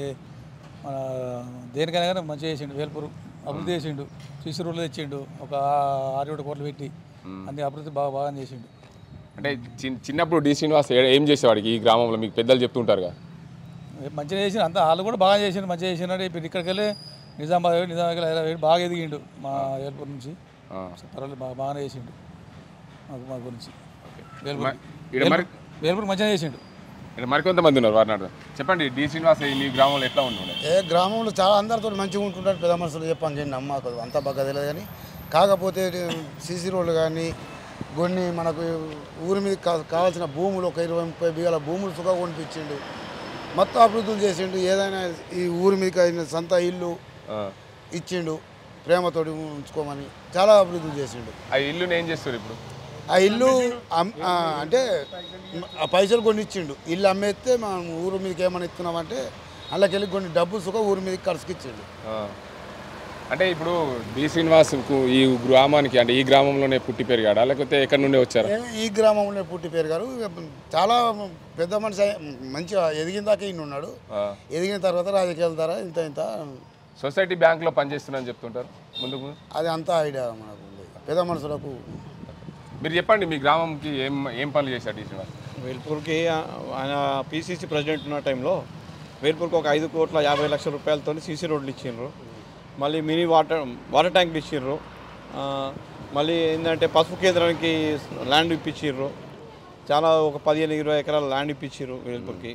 మన దేనికైనా కానీ మంచిగా చేసిండు వేల్పూర్ అభివృద్ధి చేసిండు సీసీ రోడ్లు తెచ్చిండు ఒక ఆరు ఏడు కోట్లు పెట్టి అన్ని అభివృద్ధి బాగా బాగా చేసిండు అంటే చిన్- చిన్నప్పుడు డి శ్రీనివాస్ ఏ- ఏం చేసేవాడికి ఈ గ్రామంలో మీకు పెద్దలు చెప్తుంటారుగా మంచిగా చేసిండు అంతా వాళ్ళు కూడా బాగా చేసిండు మంచిగా చేసిండు ఇప్పుడు ఇక్కడికి వెళ్ళి నిజామాబాద్ వెళ్ళి నిజామాబాద్ వెళ్ళి హైదరాబాద్ వెళ్ళి బాగా ఎదిగిండు మా వేల్పూర్ నుంచి ఆ. పర్వాలేదు బాగా బాగానే చేసిండు మాకు మా గురించి మ- ఈడ మరి వేల్పూర్ మంచిగా చేసిండు ఇక్కడ మరికొంతమంది ఉన్నారు వారిని అడుగుదాం. చెప్పండి డి శ్రీనివాస్ మీ గ్రామంలో ఎట్లా ఉంటుండే ఏ గ్రామంలో చాలా అందరితో మంచిగా ఉంటుంటారు పెద్ద మనుషులు చెప్పని చెప్పి నమ్మకం అంతా బాగా తెలియదు కానీ కాకపోతే సీసీ రోడ్లు కానీ కొన్ని మనకు ఊరి మీద కా- కావాల్సిన భూములు ఒక ఇరవై ముప్పై బిగాల భూములు సుఖ కొనిపించిండు మొత్తం అభివృద్ధులు చేసిండు ఏదైనా ఈ ఊరి మీదకి అయిన సొంత ఇల్లు ఇచ్చిండు ప్రేమతోటి ఉంచుకోమని చాలా అభివృద్ధులు చేసిండు ఆ ఇల్లుని ఏం చేస్తారు ఇప్పుడు ఆ ఇల్లు అమ్- ఆ, అంటే ఆ పైసలు కొన్ని ఇచ్చిండు ఇల్లు అమ్మేస్తే మనం ఊరు మీదకి ఏమైనా ఇస్తున్నామంటే అందులోకి కొన్ని డబ్బులు సుఖ ఊరి మీదకి ఖర్చుకి ఇచ్చిండు ఆ. అంటే ఇప్పుడు డి శ్రీనివాస్కు ఈ గ్రామానికి అంటే ఈ గ్రామంలోనే పుట్టి పెరిగాడా లేకపోతే ఎక్కడి నుండి వచ్చారా ఏ- ఈ గ్రామంలో పుట్టి పేరు గారు చాలా పెద్ద మనిషి అయ్యి- మంచిగా ఎదిగిన దాకా ఈయన ఉన్నాడు ఆ. ఎదిగిన తర్వాత రాజకీయాల ద్వారా ఇంత ఇంత సొసైటీ బ్యాంక్లో పనిచేస్తున్నారని చెప్తుంటారు ముందుకు ముందు. అది అంతా ఐడియా మనకు ఉంది పెద్ద మనుషులకు మీరు చెప్పండి మీ గ్రామంకి ఏం ఏం పనులు చేశారు డి శ్రీనివాస్ వేల్పూర్కి ఆయన పీసీసీ ప్రెసిడెంట్ ఉన్న టైంలో వేల్పూర్కి ఒక ఐదు కోట్ల యాభై లక్షల రూపాయలతో సీసీ రోడ్లు ఇచ్చిండ్రు మళ్ళీ మినీ వాటర్ వాటర్ ట్యాంకులు ఇచ్చిండ్రు ఆ, మళ్ళీ ఏంటంటే పసుపు కేంద్రానికి ల్యాండ్ ఇప్పించిర్రు చాలా ఒక పదిహేను ఇరవై ఎకరాల ల్యాండ్ ఇప్పించిర్రు వేల్పూర్కి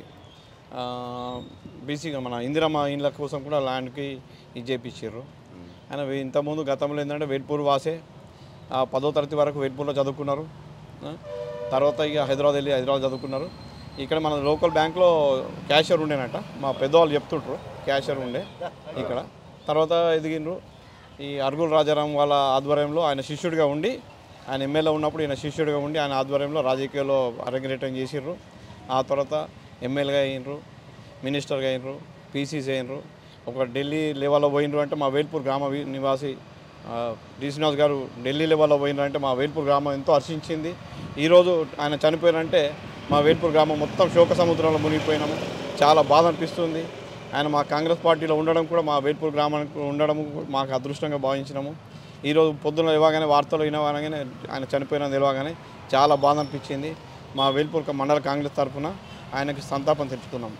బీసీగా మన ఇందిరమ్మ ఇండ్ల కోసం కూడా ల్యాండ్కి ఇది చేయించారు ఆయన వే- ఇంతకుముందు గతంలో ఏంటంటే వేల్పూర్ వాసే ఆ, పదో తరగతి వరకు వేల్పూర్లో చదువుకున్నారు ఆ, తర్వాత ఇక హైదరాబాద్ వెళ్ళి హైదరాబాద్ చదువుకున్నారు ఇక్కడ మన లోకల్ బ్యాంక్లో క్యాషియర్ ఉండేనట మా పెద్దవాళ్ళు చెప్తుంటారు క్యాషియర్ ఉండే ఇక్కడ తర్వాత ఎదిగిండ్రు ఈ అరుగుల రాజారాం వాళ్ళ ఆధ్వర్యంలో ఆయన శిష్యుడిగా ఉండి ఆయన ఎమ్మెల్యే ఉన్నప్పుడు ఈయన శిష్యుడిగా ఉండి ఆయన ఆధ్వర్యంలో రాజకీయాల్లో అరంగేటం చేసిర్రు ఆ తర్వాత ఎమ్మెల్యేగా అయినరు మినిస్టర్గా అయినరు పీసీసీ అయినరు ఒక ఢిల్లీ లెవెల్లో పోయినరు అంటే మా వేల్పూర్ గ్రామ వి- నివాసి ఆ, డి శ్రీనివాస్ గారు ఢిల్లీ లెవెల్లో పోయినరు అంటే మా వేల్పూర్ గ్రామం ఎంతో హర్షించింది ఈరోజు ఆయన చనిపోయారంటే మా వేల్పూర్ గ్రామం మొత్తం శోక సముద్రంలో మునిగిపోయినాము చాలా బాధ అనిపిస్తుంది ఆయన మా కాంగ్రెస్ పార్టీలో ఉండడం కూడా మా వేల్పూర్ గ్రామానికి ఉండడం మాకు అదృష్టంగా భావించినాము ఈరోజు పొద్దున్న ఇవ్వగానే వార్తలు వినగానే ఆయన చనిపోయిన తెలియగానే చాలా బాధ అనిపించింది మా వేల్పూర్ మండల కాంగ్రెస్ తరఫున ఆయనకి సంతాపం తెలుపుతున్నాం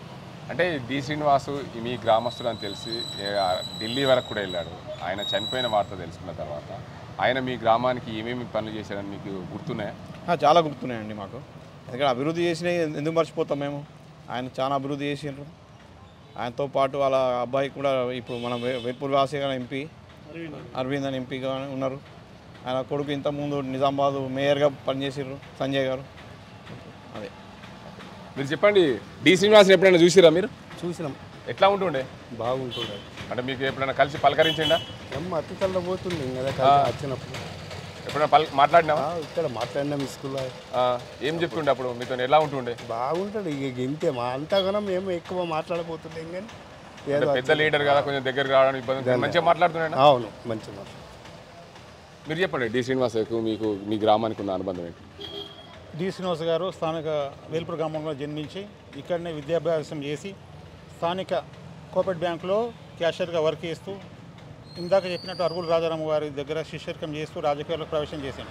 అంటే డి శ్రీనివాసు ఈ మీ గ్రామస్తుడు అని తెలిసి ఏ, ఆ, ఢిల్లీ వరకు కూడా వెళ్ళాడు ఆయన చనిపోయిన వార్త తెలుసుకున్న తర్వాత ఆయన మీ గ్రామానికి ఏమేమి పనులు చేశాడని మీకు గుర్తున్నాయా ఆ, చాలా గుర్తున్నాయండి మాకు ఎందుకంటే అభివృద్ధి చేసినవి ఎందుకు మర్చిపోతాం మేము ఆయన చాలా అభివృద్ధి చేసిండ్రు ఆయనతో పాటు వాళ్ళ అబ్బాయి కూడా ఇప్పుడు మన వే- వేర్పూర్ వాసి గారు ఎంపీ అరవింద్ అని ఎంపీగా ఉన్నారు ఆయన కొడుకు ఇంతకుముందు నిజామాబాద్ మేయర్గా పనిచేసారు సంజయ్ గారు అదే మీరు చెప్పండి డి శ్రీనివాసుని ఎప్పుడైనా చూసిరా మీరు చూసినాం ఎట్లా ఉంటుండే బాగుంటుండే అంటే మీకు ఎప్పుడైనా కలిసి పలకరించిండా అమ్మ అతి చల్ల పోతుంది కదా ఆ. వచ్చినప్పుడు ఎప్పుడైనా పల్ మాట్లాడినావా ఆ, ఇక్కడ మాట్లాడినాం స్కూల్లో ఆ, ఏం చెప్తుండే అప్పుడు మీతో ఎలా ఉంటుండే బాగుంటుంది ఇక ఇంతే మా అంతగానం మేము ఎక్కువ మాట్లాడబోతున్నాం కానీ అంటే ఏదో పెద్ద లీడర్ కదా కొంచెం దగ్గరికి రావడానికి ఇబ్బంది ఉంటుంది. మంచిగా మాట్లాడుతున్నాడా అవును మంచిగా మీరు చెప్పండి డి శ్రీనివాసకు మీకు మీ గ్రామానికి ఉన్న అనుబంధం ఏంటి డి శ్రీనివాస్ గారు స్థానిక వేల్పూర్ గ్రామంలో జన్మించి ఇక్కడనే విద్యాభ్యాసం చేసి స్థానిక కోఆపరేట్ బ్యాంకులో క్యాషియర్గా వర్క్ చేస్తూ ఇందాక చెప్పినట్టు అరుగుల రాజారాం గారి దగ్గర శిష్యర్కం చేస్తూ రాజకీయాల్లో ప్రవేశం చేశాను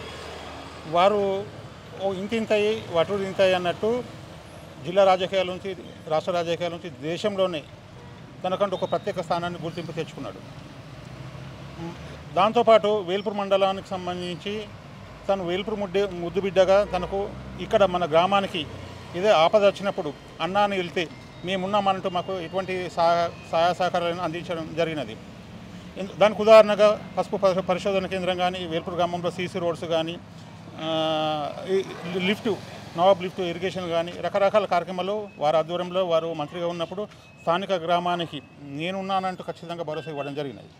వారు ఓ ఇంతింతయి వటుడు ఇంతయి అన్నట్టు జిల్లా రాజకీయాల నుంచి రాష్ట్ర రాజకీయాల నుంచి దేశంలోనే తనకంటూ ఒక ప్రత్యేక స్థానాన్ని గుర్తింపు తెచ్చుకున్నాడు మ్, దాంతోపాటు వేల్పూర్ మండలానికి సంబంధించి తను వేల్పూర్ ముడ్డే ముద్దు బిడ్డగా తనకు ఇక్కడ మన గ్రామానికి ఇదే ఆపద వచ్చినప్పుడు అన్నాన్ని వెళ్తే మేమున్నామంటూ మాకు ఎటువంటి సహాయ సహాయ సహకారాలను అందించడం జరిగినది ఎందు- దానికి ఉదాహరణగా పసుపు పరి- పరిశోధన కేంద్రం కానీ వేల్పూర్ గ్రామంలో సీసీ రోడ్స్ కానీ ఆ, ఈ లిఫ్ట్ నవాబ్ లిఫ్ట్ ఇరిగేషన్ కానీ రకరకాల కార్యక్రమాలు వారి ఆధ్వర్యంలో వారు మంత్రిగా ఉన్నప్పుడు స్థానిక గ్రామానికి నేనున్నానంటూ ఖచ్చితంగా భరోసా ఇవ్వడం జరిగినది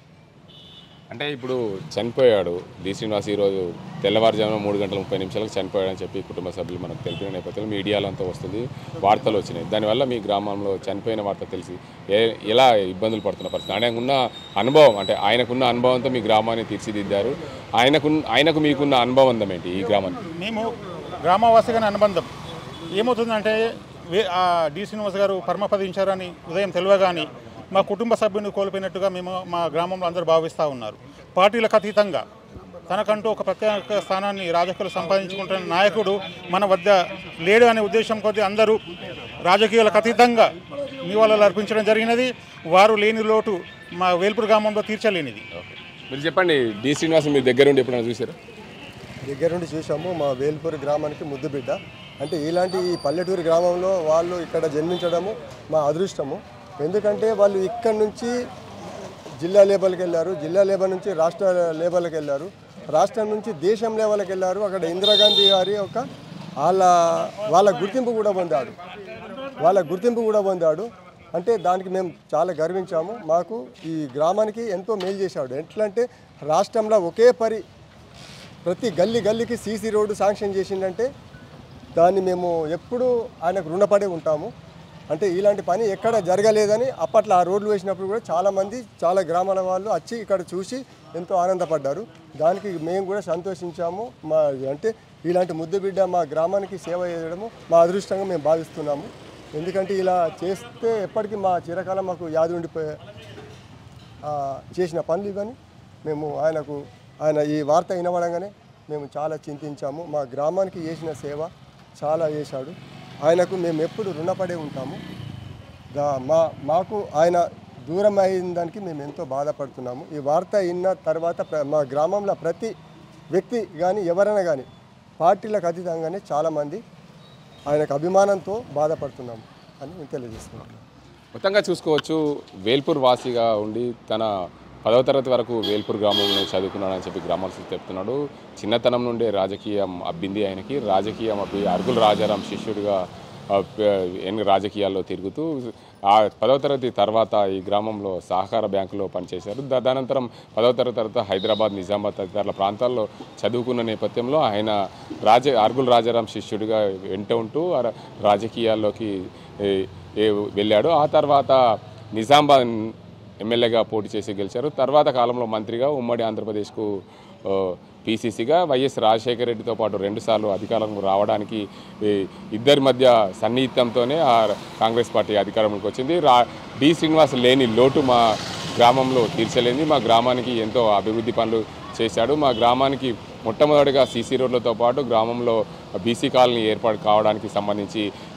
అంటే ఇప్పుడు చనిపోయాడు డి శ్రీనివాస్ ఈరోజు తెల్లవారుజామున మూడు గంటల ముప్పై నిమిషాలకు చనిపోయాడని చెప్పి కుటుంబ సభ్యులు మనకు తెలిపిన నేపథ్యంలో మీడియాలో అంతా వస్తుంది వార్తలు వచ్చినాయి దానివల్ల మీ గ్రామంలో చనిపోయిన వార్త తెలిసి ఏ ఎలా ఇబ్బందులు పడుతున్న పరిస్థితి ఆయనకున్న అనుభవం అంటే ఆయనకున్న అనుభవంతో మీ గ్రామాన్ని తీర్చిదిద్దారు ఆయనకు ఆయనకు మీకున్న అనుభవం ఏంటి ఈ గ్రామానికి మేము గ్రామవాసిగానే అనుబంధం ఏమవుతుందంటే వే ఆ డి శ్రీనివాస్ గారు పరమపదించారని ఉదయం తెలియగానే మా కుటుంబ సభ్యుని కోల్పోయినట్టుగా మేము మా గ్రామంలో అందరూ భావిస్తూ ఉన్నారు పార్టీలకు అతీతంగా తనకంటూ ఒక ప్రత్యేక స్థానాన్ని రాజకీయాలు సంపాదించుకుంటున్న నాయకుడు మన వద్ద లేడు అనే ఉద్దేశం కొద్దీ అందరూ రాజకీయాలకు అతీతంగా నివాళులు అర్పించడం జరిగినది వారు లేని లోటు మా వేల్పూర్ గ్రామంలో తీర్చలేనిది మీరు చెప్పండి డి శ్రీనివాస్ మీ దగ్గర ఉండి ఎప్పుడైనా చూసారా దగ్గరుండి చూసాము మా వేల్పూరి గ్రామానికి ముద్దు బిడ్డ అంటే ఇలాంటి ఈ పల్లెటూరు గ్రామంలో వాళ్ళు ఇక్కడ జన్మించడము మా అదృష్టము ఎందుకంటే వాళ్ళు ఇక్కడ నుంచి జిల్లా లెవెల్కి వెళ్ళారు జిల్లా లెవెల్ నుంచి రాష్ట్ర లెవెల్కి వెళ్ళారు రాష్ట్రం నుంచి దేశం లెవెల్కి వెళ్ళారు అక్కడ ఇందిరాగాంధీ గారి ఒక వాళ్ళ వాళ్ళ గుర్తింపు కూడా పొందాడు వాళ్ళ గుర్తింపు కూడా పొందాడు అంటే దానికి మేము చాలా గర్వించాము మాకు ఈ గ్రామానికి ఎంతో మేలు చేశాడు ఎట్లా అంటే రాష్ట్రంలో ఒకే పరి ప్రతి గల్లీ గల్లీకి సీసీ రోడ్డు శాంక్షన్ చేసిందంటే దాన్ని మేము ఎప్పుడూ ఆయనకు రుణపడి ఉంటాము అంటే ఇలాంటి పని ఎక్కడ జరగలేదని అప్పట్లో ఆ రోడ్లు వేసినప్పుడు కూడా చాలామంది చాలా గ్రామాల వాళ్ళు వచ్చి ఇక్కడ చూసి ఎంతో ఆనందపడ్డారు దానికి మేము కూడా సంతోషించాము మా అంటే ఇలాంటి ముద్దు బిడ్డ మా గ్రామానికి సేవ చేయడము మా అదృష్టంగా మేము భావిస్తున్నాము ఎందుకంటే ఇలా చేస్తే ఎప్పటికీ మా చిరకాలం మాకు యాది ఉండిపోయే ఆ, చేసిన పనులు ఇవని మేము ఆయనకు ఆయన ఈ వార్త వినవడంగానే మేము చాలా చింతించాము మా గ్రామానికి చేసిన సేవ చాలా చేశాడు ఆయనకు మేము ఎప్పుడు రుణపడే ఉంటాము దా మా మాకు ఆయన దూరం అయిన దానికి మేము ఎంతో బాధపడుతున్నాము ఈ వార్త విన్న తర్వాత ప్ర- మా గ్రామంలో ప్రతి వ్యక్తి కానీ ఎవరైనా కానీ పార్టీలకు అతీతంగానే చాలామంది ఆయనకు అభిమానంతో బాధపడుతున్నాము అని మేము తెలియజేస్తున్నాము మొత్తంగా చూసుకోవచ్చు వేల్పూర్ వాసిగా ఉండి తన పదవ తరగతి వరకు వేల్పూర్ గ్రామంలో చదువుకున్నాడని చెప్పి గ్రామస్తులు చెప్తున్నాడు చిన్నతనం నుండే రాజకీయం అబ్బింది ఆయనకి రాజకీయం అబ్బి అరుగుల రాజారాం శిష్యుడిగా ఆ, ప- ఎన్ని రాజకీయాల్లో తిరుగుతూ ఆ పదవ తరగతి తర్వాత ఈ గ్రామంలో సహకార బ్యాంకులో పనిచేశారు దా- దానంతరం పదవ తరగతి తర్వాత హైదరాబాద్ నిజామాబాద్ తదితర ప్రాంతాల్లో చదువుకున్న నేపథ్యంలో ఆయన రాజ అరుగుల రాజారాం శిష్యుడిగా వెంట ఉంటూ ఆ రా- రాజకీయాల్లోకి ఏ- ఏ- వెళ్ళాడు ఆ తర్వాత నిజామాబాద్ ఎమ్మెల్యేగా పోటీ చేసి గెలిచారు తర్వాత కాలంలో మంత్రిగా ఉమ్మడి ఆంధ్రప్రదేశ్కు ఆ, పీసీసీగా వైఎస్ రాజశేఖర రెడ్డితో పాటు రెండుసార్లు అధికారంలో రావడానికి ఈ ఇద్దరి మధ్య సన్నిహితంతోనే ఆ కాంగ్రెస్ పార్టీ అధికారంలోకి వచ్చింది రా డి శ్రీనివాస్ లేని లోటు మా గ్రామంలో తీర్చలేంది మా గ్రామానికి ఎంతో అభివృద్ధి పనులు చేశాడు మా గ్రామానికి మొట్టమొదటిగా సీసీ రోడ్లతో పాటు గ్రామంలో బీసీ కాలనీ ఏర్పాటు కావడానికి సంబంధించి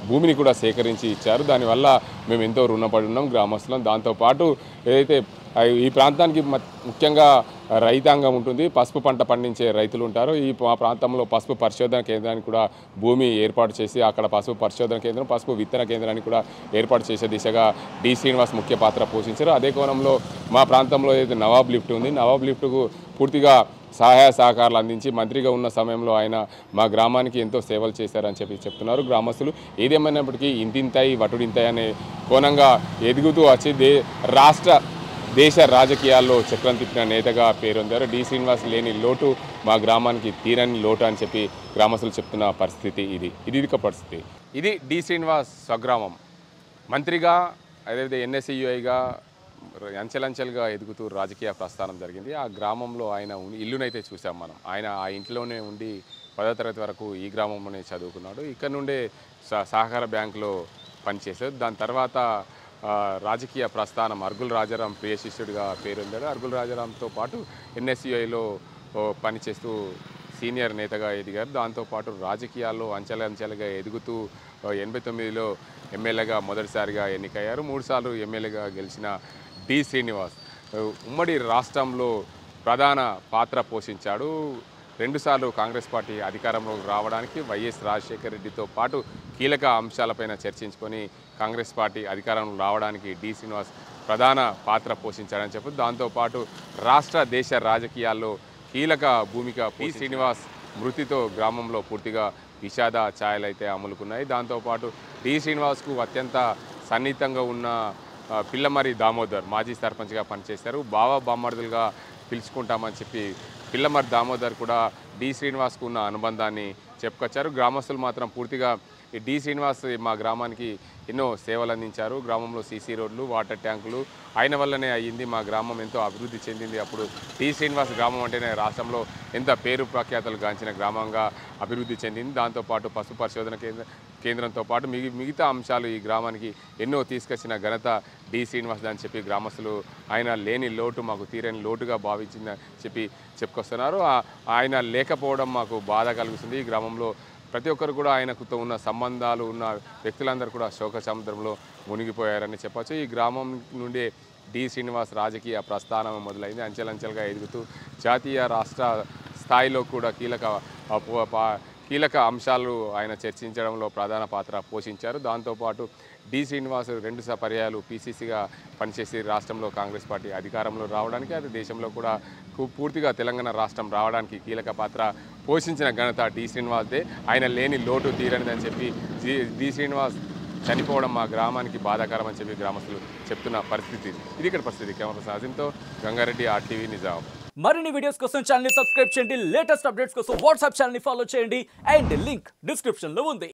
భూమిని కూడా సేకరించి ఇచ్చారు దానివల్ల మేము ఎంతో రుణపడి ఉన్నాం గ్రామస్తులం దాంతోపాటు ఏదైతే ఆ, ఈ ప్రాంతానికి మ- ముఖ్యంగా రైతాంగం ఉంటుంది పసుపు పంట పండించే రైతులు ఉంటారు ఈ మా ప్రాంతంలో పసుపు పరిశోధన కేంద్రానికి కూడా భూమి ఏర్పాటు చేసి అక్కడ పసుపు పరిశోధన కేంద్రం పసుపు విత్తన కేంద్రాన్ని కూడా ఏర్పాటు చేసే దిశగా డి శ్రీనివాస్ ముఖ్య పాత్ర పోషించారు అదే కోణంలో మా ప్రాంతంలో ఏదైతే నవాబ్ లిఫ్ట్ ఉంది నవాబ్ లిఫ్ట్కు పూర్తిగా సహాయ సహకారాలు అందించి మంత్రిగా ఉన్న సమయంలో ఆయన మా గ్రామానికి ఎంతో సేవలు చేశారని చెప్పి చెప్తున్నారు గ్రామస్తులు ఏదేమైనప్పటికీ ఇంతింతాయి వటుడింతాయి అనే కోణంగా ఎదుగుతూ వచ్చి దే రాష్ట్ర దేశ రాజకీయాల్లో చక్రం తిప్పిన నేతగా పేరొందారు డి శ్రీనివాస్ లేని లోటు మా గ్రామానికి తీరని లోటు అని చెప్పి గ్రామస్తులు చెప్తున్న పరిస్థితి ఇది ఇది ఇక పరిస్థితి ఇది డి శ్రీనివాస్ స్వగ్రామం మంత్రిగా అదేవిధంగా ఎన్ఎస్ఈయుఐగా అంచెలంచెలుగా ఎదుగుతూ రాజకీయ ప్రస్థానం జరిగింది ఆ గ్రామంలో ఆయన ఉని- ఇల్లునైతే చూసాం మనం ఆయన ఆ ఇంట్లోనే ఉండి పదో తరగతి వరకు ఈ గ్రామంలోనే చదువుకున్నాడు ఇక్కడ నుండే స- సహకార బ్యాంకులో పనిచేశాడు దాని తర్వాత ఆ, రాజకీయ ప్రస్థానం అర్గుల్ రాజారాం ప్రియ శిష్యుడిగా పేరొందాడు అర్గుల్ రాజారాంతో పాటు ఎన్ఎస్యుఐలో పనిచేస్తూ సీనియర్ నేతగా ఎదిగారు దాంతోపాటు రాజకీయాల్లో అంచెలంచెలుగా ఎదుగుతూ ఆ, ఎనభై తొమ్మిదిలో ఎమ్మెల్యేగా మొదటిసారిగా ఎన్నికయ్యారు మూడుసార్లు ఎమ్మెల్యేగా గెలిచిన డి శ్రీనివాస్ ఆ, ఉమ్మడి రాష్ట్రంలో ప్రధాన పాత్ర పోషించాడు రెండుసార్లు కాంగ్రెస్ పార్టీ అధికారంలోకి రావడానికి వైఎస్ రాజశేఖర రెడ్డితో పాటు కీలక అంశాలపైన చర్చించుకొని కాంగ్రెస్ పార్టీ అధికారంలో రావడానికి డి శ్రీనివాస్ ప్రధాన పాత్ర పోషించాడని చెప్పి దాంతోపాటు రాష్ట్ర దేశ రాజకీయాల్లో కీలక భూమిక పి శ్రీనివాస్ మృతితో గ్రామంలో పూర్తిగా విషాద ఛాయలు అయితే అమలుకున్నాయి దాంతోపాటు డి శ్రీనివాస్కు అత్యంత సన్నిహితంగా ఉన్న ఆ, పిల్లమరి దామోదర్ మాజీ సర్పంచ్గా పనిచేశారు బావ బామ్మర్దులుగా పిలుచుకుంటామని చెప్పి పిల్లమరి దామోదర్ కూడా డి శ్రీనివాస్కు ఉన్న అనుబంధాన్ని చెప్పుకొచ్చారు గ్రామస్తులు మాత్రం పూర్తిగా ఈ డి శ్రీనివాస్ మా గ్రామానికి ఎన్నో సేవలు అందించారు గ్రామంలో సీసీ రోడ్లు వాటర్ ట్యాంకులు ఆయన వల్లనే అయ్యింది మా గ్రామం ఎంతో అభివృద్ధి చెందింది అప్పుడు డి శ్రీనివాస్ గ్రామం అంటేనే రాష్ట్రంలో ఎంత పేరు ప్రఖ్యాతలు గాంచిన గ్రామంగా అభివృద్ధి చెందింది దాంతోపాటు పశు పరిశోధన కేంద్ర కేంద్రంతో పాటు మిగి మిగతా అంశాలు ఈ గ్రామానికి ఎన్నో తీసుకొచ్చిన ఘనత డి శ్రీనివాస్ అని చెప్పి గ్రామస్తులు ఆయన లేని లోటు మాకు తీరని లోటుగా భావించిందని చెప్పి చెప్పుకొస్తున్నారు ఆ- ఆయన లేకపోవడం మాకు బాధ కలుగుతుంది ఈ గ్రామంలో ప్రతి ఒక్కరు కూడా ఆయనకుతో ఉన్న సంబంధాలు ఉన్న వ్యక్తులందరూ కూడా శోక సముద్రంలో మునిగిపోయారని చెప్పొచ్చు ఈ గ్రామం నుండే డి శ్రీనివాస్ రాజకీయ ప్రస్థానం మొదలైంది అంచెలంచెలుగా ఎదుగుతూ జాతీయ రాష్ట్ర స్థాయిలో కూడా కీలక ఆ, పో- పా- కీలక అంశాలు ఆయన చర్చించడంలో ప్రధాన పాత్ర పోషించారు దాంతోపాటు డి శ్రీనివాస్ రెండు స పర్యాయాలు పీసీసీగా పనిచేసి రాష్ట్రంలో కాంగ్రెస్ పార్టీ అధికారంలో రావడానికి అది దేశంలో కూడా కు- పూర్తిగా తెలంగాణ రాష్ట్రం రావడానికి కీలక పాత్ర పోషించిన ఘనత డి శ్రీనివాస్దే ఆయన లేని లోటు తీరనిదని చెప్పి జి- డి శ్రీనివాస్ చనిపోవడం మా గ్రామానికి బాధాకరం అని చెప్పి గ్రామస్తులు చెప్తున్న పరిస్థితి ఇది ఇక్కడ పరిస్థితి కెమెరా సాజింతో గంగారెడ్డి ఆర్టీవీ నిజాం మరిన్ని వీడియోస్ కోసం ఛానల్ సబ్స్క్రైబ్ చేయండి లేటెస్ట్ అప్డేట్స్ కోసం వాట్సాప్ ఛానల్ ఫాలో చేయండి అండ్ లింక్ డిస్క్రిప్షన్ లో ఉంది